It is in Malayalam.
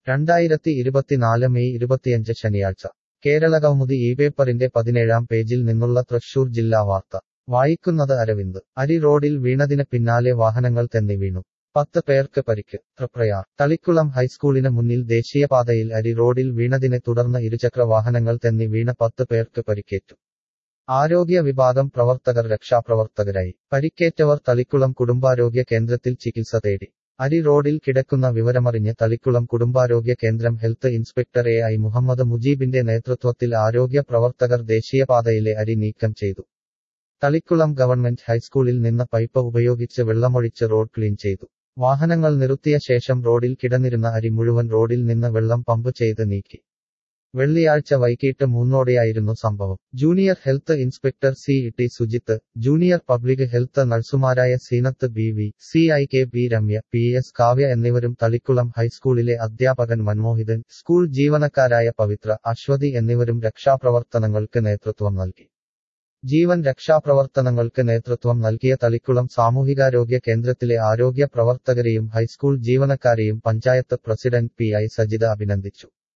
രണ്ടായിരത്തി ഇരുപത്തിനാല് മെയ് ഇരുപത്തിയഞ്ച് ശനിയാഴ്ച കേരളകൗമുദി ഈ പേപ്പറിന്റെ പതിനേഴാം പേജിൽ നിന്നുള്ള തൃശൂർ ജില്ലാ വാർത്ത വായിക്കുന്നത് അരവിന്ദ് അരി റോഡിൽ വീണതിന് പിന്നാലെ വാഹനങ്ങൾ തെന്നി വീണു പത്ത് പേർക്ക് പരിക്ക് തൃപ്രയാർ തളിക്കുളം ഹൈസ്കൂളിന് മുന്നിൽ ദേശീയപാതയിൽ അരി റോഡിൽ വീണതിനെ തുടർന്ന് ഇരുചക്ര വാഹനങ്ങൾ തെന്നി വീണ പത്ത് പേർക്ക് പരിക്കേറ്റു ആരോഗ്യ വിഭാഗം പ്രവർത്തകർ രക്ഷാപ്രവർത്തകരായി പരിക്കേറ്റവർ തളിക്കുളം കുടുംബാരോഗ്യ കേന്ദ്രത്തിൽ ചികിത്സ തേടി അരി റോഡിൽ കിടക്കുന്ന വിവരമറിഞ്ഞ് തളിക്കുളം കുടുംബാരോഗ്യ കേന്ദ്രം health inspector A I Muhammad മുജീബിന്റെ നേതൃത്വത്തിൽ ആരോഗ്യ പ്രവർത്തകർ ദേശീയപാതയിലെ അരി നീക്കം ചെയ്തു തളിക്കുളം ഗവൺമെന്റ് ഹൈസ്കൂളിൽ നിന്ന് പൈപ്പ് ഉപയോഗിച്ച് വെള്ളമൊഴിച്ച് റോഡ് ക്ലീൻ ചെയ്തു വാഹനങ്ങൾ നിർത്തിയ ശേഷം റോഡിൽ കിടന്നിരുന്ന അരി മുഴുവൻ റോഡിൽ നിന്ന് വെള്ളം പമ്പ് ചെയ്ത് നീക്കി വെള്ളിയാഴ്ച വൈകിട്ട് മൂന്നോടെയായിരുന്നു സംഭവം junior health inspector C T Sujith junior public health നഴ്സുമാരായ Seenath B V C I K P Ramya P S Kavya എന്നിവരും തളിക്കുളം ഹൈസ്കൂളിലെ അധ്യാപകൻ മൻമോഹിതൻ സ്കൂൾ ജീവനക്കാരായ പവിത്ര അശ്വതി എന്നിവരും രക്ഷാപ്രവർത്തനങ്ങൾക്ക് നേതൃത്വം നൽകി ജീവൻ രക്ഷാപ്രവർത്തനങ്ങൾക്ക് നേതൃത്വം നൽകിയ തളിക്കുളം സാമൂഹികാരോഗ്യ കേന്ദ്രത്തിലെ ആരോഗ്യ പ്രവർത്തകരെയും ഹൈസ്കൂൾ school panchayat president P I Sajitha അഭിനന്ദിച്ചു